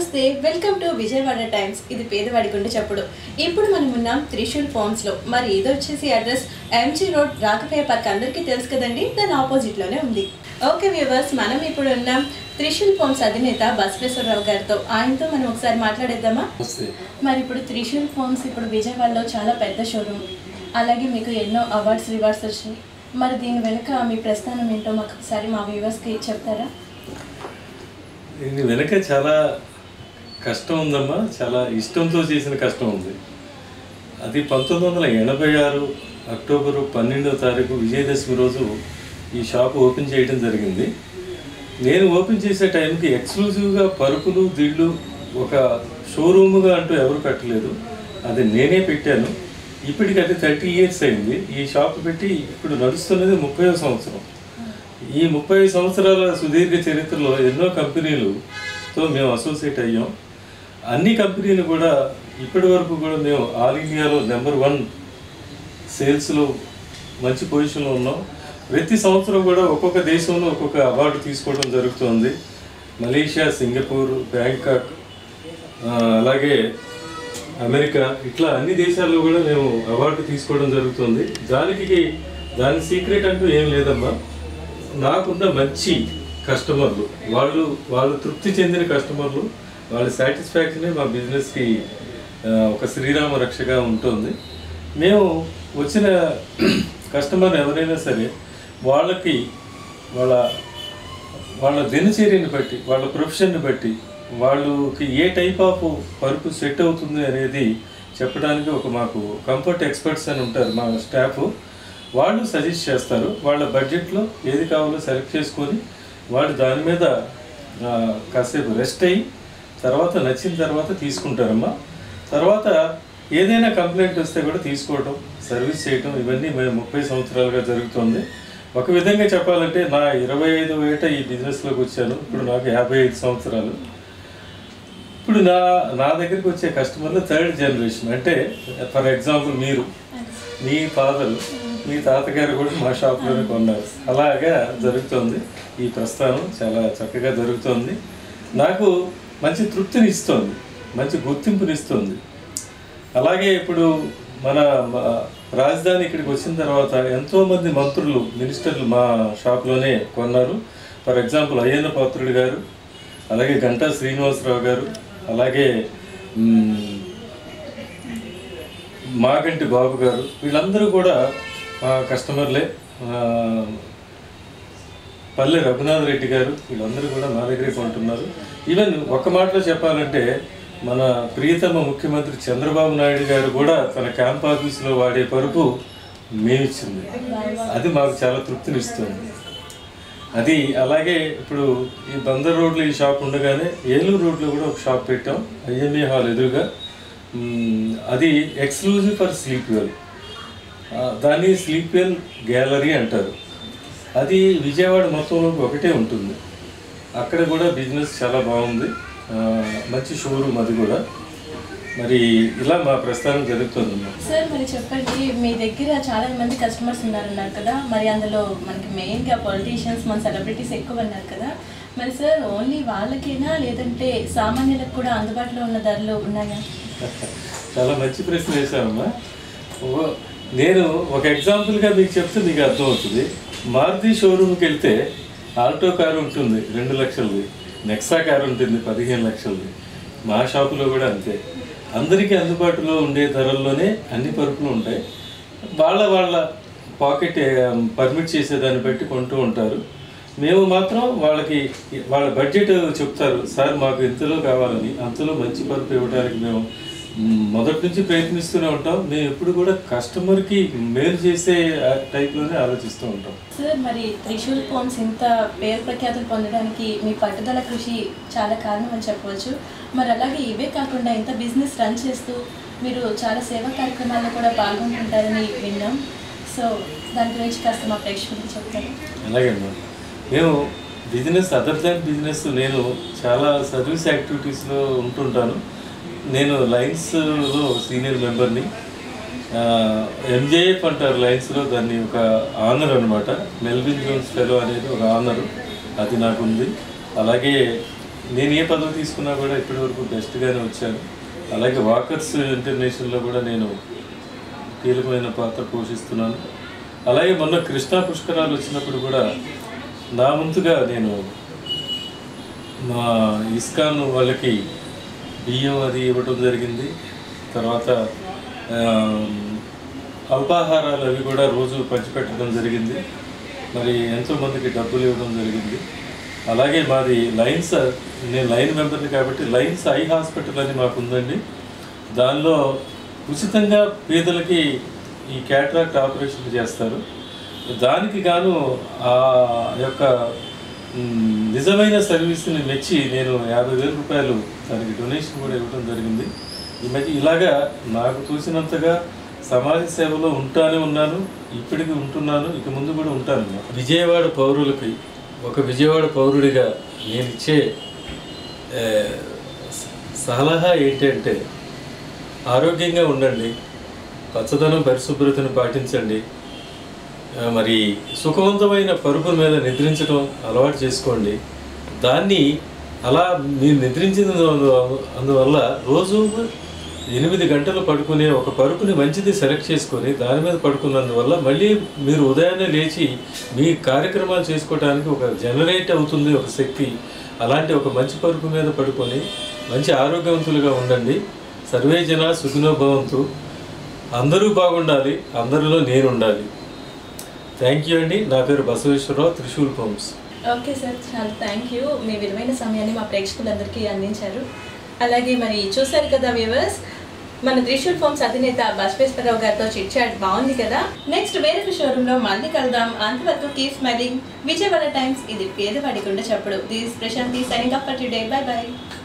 నమస్తే welcome to Vijayawada times ఇది పేదవాడి గుండె చప్పుడు ఇప్పుడు మనం ఉన్నాం త్రిశూల్ ఫార్మ్స్ లో మరి ఇది వచ్చేసి అడ్రస్ ఎంజీ రోడ్ రాకపేయ పార్క్ అందరికీ తెలుసు కదండి దాని ఆపోజిట్ లోనే ఉంది ఓకే వ్యూవర్స్ మనం ఇప్పుడు ఉన్నాం త్రిశూల్ ఫార్మ్స్ అధినేత బసవేశ్వరరావు గారితో ఆయనతో మనం ఒకసారి మాట్లాడేద్దామా వస్తే మరి ఇప్పుడు త్రిశూల్ ఫార్మ్స్ ఇప్పుడు విజయవాడలో చాలా పెద్ద షోరూమ్ అలాగే మీకు ఎన్నో అవార్డ్స్ రివార్డ్స్ వచ్చినాయి మరి దీని వెనుక మీ ప్రస్థానం ఏంటో మాకు ఒకసారి మా వ్యూవర్స్కి చెప్తారా దీని వెనక చాలా కష్టం ఉందమ్మా చాలా ఇష్టంతో చేసిన కష్టం ఉంది అది పంతొమ్మిది వందల ఎనభై ఆరు అక్టోబరు పన్నెండవ తారీఖు విజయదశమి రోజు ఈ షాప్ ఓపెన్ చేయడం జరిగింది నేను ఓపెన్ చేసే టైంకి ఎక్స్క్లూజివ్గా పరుపులు దిళ్ళు ఒక షోరూముగా అంటూ ఎవరు పెట్టలేదు అది నేనే పెట్టాను ఇప్పటికి అది థర్టీ ఇయర్స్ అయింది ఈ షాప్ పెట్టి ఇప్పుడు నడుస్తున్నది ముప్పై సంవత్సరం ఈ ముప్పై సంవత్సరాల సుదీర్ఘ చరిత్రలో ఎన్నో కంపెనీలుతో మేము అసోసియేట్ అయ్యాం అన్ని కంపెనీలు కూడా ఇప్పటి వరకు కూడా మేము ఆల్ ఇండియాలో నెంబర్ వన్ సేల్స్లో మంచి పొజిషన్లో ఉన్నాం ప్రతి సంవత్సరం కూడా ఒక్కొక్క దేశంలో ఒక్కొక్క అవార్డు తీసుకోవడం జరుగుతుంది మలేషియా సింగపూర్ బ్యాంకాక్ ఆ, అలాగే అమెరికా ఇట్లా అన్ని దేశాల్లో కూడా మేము అవార్డు తీసుకోవడం జరుగుతుంది దానికి దాని సీక్రెట్ అంటూ ఏం లేదమ్మా నాకున్న మంచి కస్టమర్లు వాళ్ళు వాళ్ళు తృప్తి చెందిన కస్టమర్లు వాళ్ళ సాటిస్ఫాక్షనే మా బిజినెస్కి ఆ, ఒక శ్రీరామ రక్షగా ఉంటుంది మేము వచ్చిన కస్టమర్ ఎవరైనా సరే వాళ్ళకి వాళ్ళ వాళ్ళ దినచర్యని బట్టి వాళ్ళ ప్రొఫెషన్ని బట్టి వాళ్ళకి ఏ టైప్ ఆఫ్ వర్క్ సెట్ అవుతుంది అనేది చెప్పడానికి ఒక మాకు కంఫర్ట్ ఎక్స్పర్ట్స్ అని ఉంటారు మా స్టాఫ్ వాళ్ళు సజెస్ట్ చేస్తారు వాళ్ళ బడ్జెట్లో ఏది కావాలో సెలెక్ట్ చేసుకొని వాళ్ళు దాని మీద ఆ, కాసేపు రెస్ట్ అయ్యి తర్వాత నచ్చిన తర్వాత తీసుకుంటారమ్మా తర్వాత ఏదైనా కంప్లైంట్ వస్తే కూడా తీసుకోవడం సర్వీస్ చేయటం ఇవన్నీ మేము ముప్పై సంవత్సరాలుగా జరుగుతుంది ఒక విధంగా చెప్పాలంటే నా ఇరవై ఐదు ఏట ఈ బిజినెస్లోకి వచ్చాను ఇప్పుడు నాకు యాభై ఐదు సంవత్సరాలు ఇప్పుడు నా నా దగ్గరికి వచ్చే కస్టమర్లు థర్డ్ జనరేషన్ అంటే ఫర్ ఎగ్జాంపుల్ మీరు మీ ఫాదర్ మీ తాతగారు కూడా మా షాప్లోనే కొన్నారు అలాగా జరుగుతుంది ఈ ప్రస్థానం చాలా చక్కగా జరుగుతుంది నాకు మంచి తృప్తిని ఇస్తుంది మంచి గుర్తింపుని ఇస్తుంది అలాగే ఇప్పుడు మన మ- రాజధాని ఇక్కడికి వచ్చిన తర్వాత ఎంతోమంది మంత్రులు మినిస్టర్లు మా షాప్లోనే కొన్నారు ఫర్ ఎగ్జాంపుల్ అయ్యన్న పాత్రుడు గారు అలాగే గంటా శ్రీనివాసరావు గారు అలాగే మ్, మాగంటి బాబు గారు వీళ్ళందరూ కూడా మా కస్టమర్లే ఆ, పల్లె రఘునాథ్ రెడ్డి గారు వీళ్ళందరూ కూడా మా దగ్గరే కొంటున్నారు ఈవెన్ ఒక మాటలో చెప్పాలంటే మన ప్రియతమ ముఖ్యమంత్రి చంద్రబాబు నాయుడు గారు కూడా తన క్యాంప్ ఆఫీసులో వాడే పరుపు మేమిచ్చింది అది మాకు చాలా తృప్తినిస్తుంది అది అలాగే ఇప్పుడు ఈ బందర్ రోడ్లో ఈ షాప్ ఉండగానే ఏలూరు రోడ్లో కూడా ఒక షాప్ పెట్టాం ఐఎంఏ హాల్ ఎదురుగా మ్, అది ఎక్స్క్లూజివ్ ఫర్ స్లీప్ వెల్ ఆ, దాన్ని స్లీప్ వెల్ గ్యాలరీ అంటారు అది విజయవాడ మొత్తంలో ఒకటే ఉంటుంది అక్కడ కూడా బిజినెస్ చాలా బాగుంది ఆ, మంచి షోరూమ్ అది కూడా మరి ఇలా మా ప్రస్థానం జరుగుతుంది సార్ మరి చెప్పండి మీ దగ్గర చాలా మంది కస్టమర్స్ ఉన్నారన్నారు కదా మరి అందులో మనకి మెయిన్గా పొలిటీషియన్స్ మన సెలబ్రిటీస్ ఎక్కువ ఉన్నారు కదా మరి సార్ ఓన్లీ వాళ్ళకేనా లేదంటే సామాన్యులకు కూడా అందుబాటులో ఉన్న ధరలు ఉన్నాయా చాలా మంచి ప్రశ్న వేశామమ్మా ఓ- నేను ఒక ఎగ్జాంపుల్గా మీకు చెప్తే మీకు అర్థమవుతుంది మారుతి షోరూమ్కి వెళ్తే ఆల్టో కారు ఉంటుంది రెండు లక్షలది నెక్సా కారు ఉంటుంది పదిహేను లక్షలది మా షాపులో కూడా అంతే అందరికీ అందుబాటులో ఉండే ధరల్లోనే అన్ని పరుపులు ఉంటాయి వాళ్ళ వాళ్ళ పాకెట్ పర్మిట్ చేసే దాన్ని బట్టి కొంటూ ఉంటారు మేము మాత్రం వాళ్ళకి వాళ్ళ బడ్జెట్ చెప్తారు సార్ మాకు ఇంతలో కావాలని అంతలో మంచి పరుపు ఇవ్వడానికి మేము మ్, మొదటి నుంచి ప్రయత్నిస్తూనే ఉంటాం మేము ఎప్పుడు కూడా కస్టమర్కి మేలు చేసే ఆ టైప్లోనే ఆలోచిస్తూ ఉంటాం సార్ మరి త్రిశూల్ ఫోన్స్ ఇంత పేరు ప్రఖ్యాతులు పొందడానికి మీ పట్టుదల కృషి చాలా కారణం అని చెప్పవచ్చు మరి అలాగే ఇవే కాకుండా ఇంత బిజినెస్ రన్ చేస్తూ మీరు చాలా సేవా కార్యక్రమాల్లో కూడా పాల్గొంటుంటారని విన్నాం సో దాని గురించి కాస్త మా ప్రేక్షకులకు చెప్తారు అలాగే అమ్మా మేము బిజినెస్ అదర్ దాన్ బిజినెస్ నేను చాలా సర్వీస్ యాక్టివిటీస్లో ఉంటుంటాను నేను లైన్స్లో సీనియర్ మెంబర్ని ఎంజేఎఫ్ అంటారు లైన్స్లో దాన్ని ఒక ఆనర్ అనమాట మెల్విన్ జోన్స్ ఫెలో అనేది ఒక ఆనర్ అది నాకు ఉంది అలాగే నేను ఏ పదవి తీసుకున్నా కూడా ఇప్పటివరకు బెస్ట్గానే వచ్చాను అలాగే వాకర్స్ ఇంటర్నేషనల్లో కూడా నేను కీలకమైన పాత్ర పోషిస్తున్నాను అలాగే మొన్న కృష్ణా పుష్కరాలు వచ్చినప్పుడు కూడా నా వంతుగా నేను మా ఇస్కాన్ వాళ్ళకి బియ్యం అది ఇవ్వడం జరిగింది తర్వాత ఆ, అల్పాహారాలు అవి కూడా రోజు పంచిపెట్టడం జరిగింది మరి ఎంతోమందికి డబ్బులు ఇవ్వడం జరిగింది అలాగే మాది లైన్స్ నేను లైన్ మెంబర్ని కాబట్టి లైన్స్ ఐ హాస్పిటల్ అని మాకు ఉందండి దానిలో ఉచితంగా పేదలకి ఈ క్యాట్రాక్ట్ ఆపరేషన్ చేస్తారు దానికి గాను ఆ యొక్క మ్, నిజమైన సర్వీస్ని మెచ్చి నేను యాభై వేల రూపాయలు దానికి డొనేషన్ కూడా ఇవ్వడం జరిగింది ఈ మధ్య ఇలాగా నాకు చూసినంతగా సమాజ సేవలో ఉంటానే ఉన్నాను ఇప్పటికీ ఉంటున్నాను ఇక ముందు కూడా ఉంటాను విజయవాడ పౌరులకి ఒక విజయవాడ పౌరుడిగా నేను ఇచ్చే ఏ, స- సలహా ఏంటంటే ఆరోగ్యంగా ఉండండి పచ్చదనం పరిశుభ్రతను పాటించండి ఆ, మరి సుఖవంతమైన పరుపు మీద నిద్రించడం అలవాటు చేసుకోండి దాన్ని అలా మీరు నిద్రించిన అందువల్ల రోజు ఎనిమిది గంటలు పడుకునే ఒక పరుపుని మంచిది సెలెక్ట్ చేసుకొని దాని మీద పడుకున్నందువల్ల మళ్ళీ మీరు ఉదయాన్నే లేచి మీ కార్యక్రమాలు చేసుకోవడానికి ఒక జనరేట్ అవుతుంది ఒక శక్తి అలాంటి ఒక మంచి పరుపు మీద పడుకొని మంచి ఆరోగ్యవంతులుగా ఉండండి సర్వే జన సుఖినో భవంతు అందరూ బాగుండాలి అందరిలో నేను ఉండాలి థ్యాంక్ యూ అండి నా పేరు Basaveswararao Trishul homes okay sir చాలా థ్యాంక్ యూ మీ విలువైన సమయాన్ని మా ప్రేక్షకులందరికీ అందించారు అలాగే మరి చూశారు కదా వ్యూవర్స్ మన త్రిశూల్ ఫార్మ్స్ అధినేత బసవేశ్వరరావు గారితో చిట్ చాట్ బాగుంది కదా నెక్స్ట్ వేరొక షోరూంలో మళ్ళీ కలుద్దాం అంతవరకు కీప్ స్మైలింగ్ విజయవాడ టైమ్స్ ఇది పేదవాడి గుండె చప్పుడు this Prashanti signing up for today bye by